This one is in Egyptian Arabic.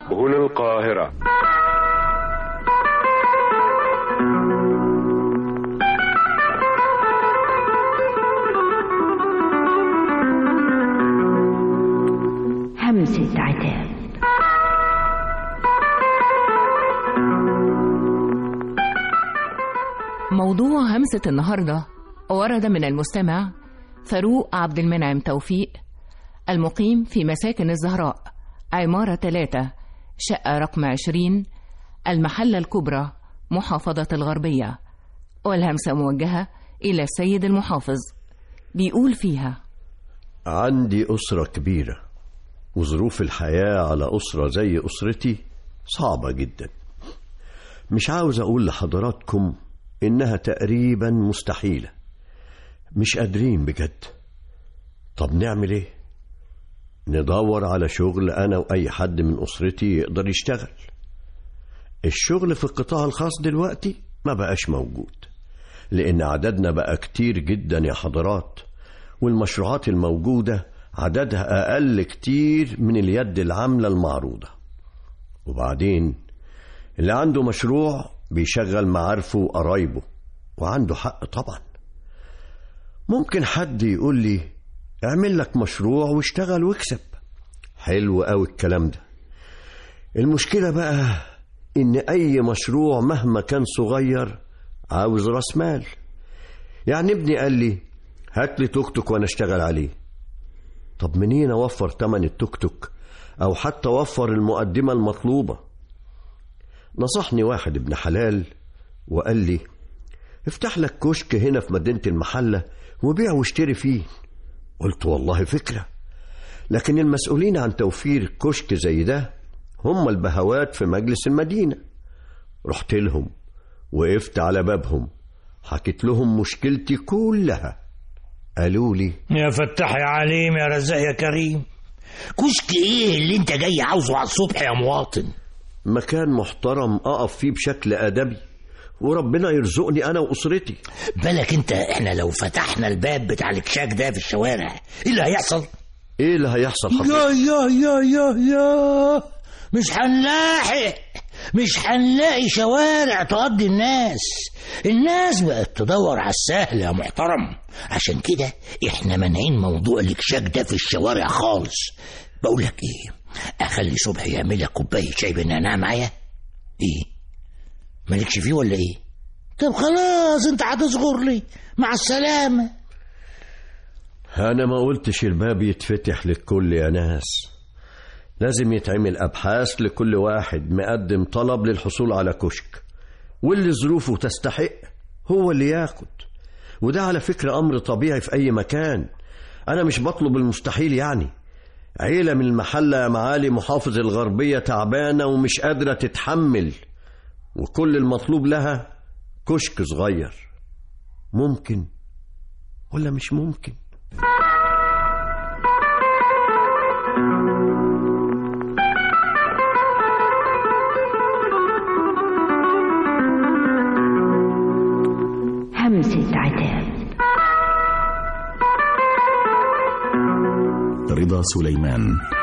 هنا القاهرة همسة عتاب موضوع همسة النهاردة ورد من المستمع فاروق عبد المنعم توفيق المقيم في مساكن الزهراء عمارة 3 شقة رقم 20 المحلة الكبرى محافظة الغربية والهمسة موجهة إلى السيد المحافظ بيقول فيها عندي أسرة كبيرة وظروف الحياة على أسرة زي أسرتي صعبة جدا مش عاوز أقول لحضراتكم إنها تقريبا مستحيلة مش قادرين بجد طب نعمل إيه؟ ندور على شغل أنا وأي حد من أسرتي يقدر يشتغل الشغل في القطاع الخاص دلوقتي ما بقاش موجود لأن عددنا بقى كتير جدا يا حضرات والمشروعات الموجودة عددها أقل كتير من اليد العاملة المعروضة وبعدين اللي عنده مشروع بيشغل معارفه وقرايبه وعنده حق طبعا ممكن حد يقول لي اعمل لك مشروع واشتغل واكسب حلو قوي الكلام ده المشكلة بقى إن أي مشروع مهما كان صغير عاوز راس مال يعني ابني قال لي هات لي توك توك وأنا أشتغل عليه طب منين أوفر تمن التوك توك أو حتى أوفر المقدمة المطلوبة نصحني واحد ابن حلال وقال لي افتح لك كشك هنا في مدينة المحلة وبيع واشتري فيه قلت والله فكرة لكن المسؤولين عن توفير كشك زي ده هم البهوات في مجلس المدينة رحت لهم وقفت على بابهم حكيت لهم مشكلتي كلها قالوا لي يا فتح يا عليم يا رزاق يا كريم كشك ايه اللي انت جاي عاوزه على الصبح يا مواطن مكان محترم أقف فيه بشكل أدبي وربنا يرزقني أنا وأسرتي بالك انت احنا لو فتحنا الباب بتاع الكشاك ده في الشوارع ايه اللي هيحصل إيه اللي هيحصل حضرتك؟ يا يا يا يا يا مش هنلاحق مش هنلاقي شوارع تقضي الناس الناس بقت تدور على السهل يا محترم عشان كده احنا مانعين موضوع الكشاك ده في الشوارع خالص بقول لك ايه اخلي صبحي يعمل لك كوبايه شاي بالنعناع معايا ايه مالكش فيه ولا ايه طب خلاص انت هتصغر لي مع السلامه أنا ما قلتش الباب يتفتح للكل يا ناس لازم يتعمل أبحاث لكل واحد مقدم طلب للحصول على كشك واللي ظروفه تستحق هو اللي ياخد وده على فكرة أمر طبيعي في أي مكان أنا مش بطلب المستحيل يعني عيلة من المحلة يا معالي محافظ الغربية تعبانة ومش قادرة تتحمل وكل المطلوب لها كشك صغير ممكن ولا مش ممكن همسة عتاب رضا سليمان